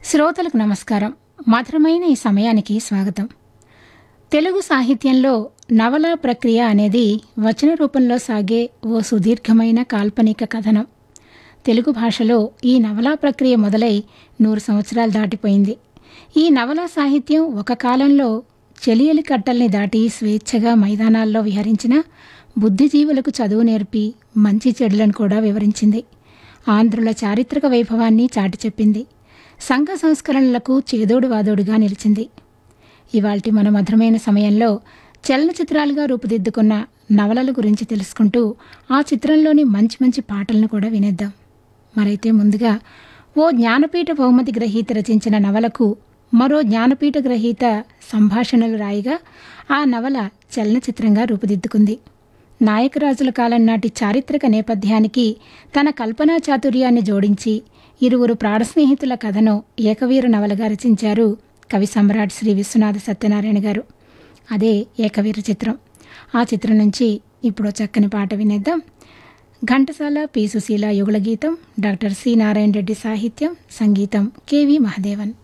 శ్రోతలకు నమస్కారం మధురమైన ఈ సమయానికి స్వాగతం తెలుగు సాహిత్యంలో నవల ప్రక్రియ అనేది వచన రూపంలో సాగే ఓ సుదీర్ఘమైన కాల్పనిక కథనం తెలుగు భాషలో ఈ నవలా ప్రక్రియ మొదలై నూరు సంవత్సరాలు దాటిపోయింది ఈ నవలా సాహిత్యం ఒక కాలంలో చెలియలి కట్టల్ని దాటి స్వేచ్ఛగా మైదానాల్లో విహరించిన బుద్ధిజీవులకు చదువు నేర్పి మంచి చెడులను కూడా వివరించింది ఆంధ్రుల చారిత్రక వైభవాన్ని చాటి చెప్పింది సంఘ సంస్కరణలకు చేదోడు వాదోడుగా నిలిచింది ఇవాల్టి మన మధురమైన సమయంలో చలనచిత్రాలుగా రూపుదిద్దుకున్న నవలల గురించి తెలుసుకుంటూ ఆ చిత్రంలోని మంచి మంచి పాటలను కూడా వినేద్దాం మరైతే ముందుగా ఓ జ్ఞానపీఠ బహుమతి గ్రహీత రచించిన నవలకు మరో జ్ఞానపీఠ గ్రహీత సంభాషణలు రాయిగా ఆ నవల చలనచిత్రంగా రూపుదిద్దుకుంది నాయకరాజుల కాలం నాటి చారిత్రక నేపథ్యానికి తన కల్పనా చాతుర్యాన్ని జోడించి ఇరువురు ప్రాణ స్నేహితుల కథను ఏకవీర నవలగా రచించారు కవి సమ్రాట్ శ్రీ విశ్వనాథ సత్యనారాయణ గారు అదే ఏకవీర చిత్రం ఆ చిత్రం నుంచి ఇప్పుడు చక్కని పాట వినేద్దాం ఘంటసాల పి సుశీల యుగళ గీతం డాక్టర్ సి నారాయణ రెడ్డి సాహిత్యం సంగీతం కెవి మహదేవన్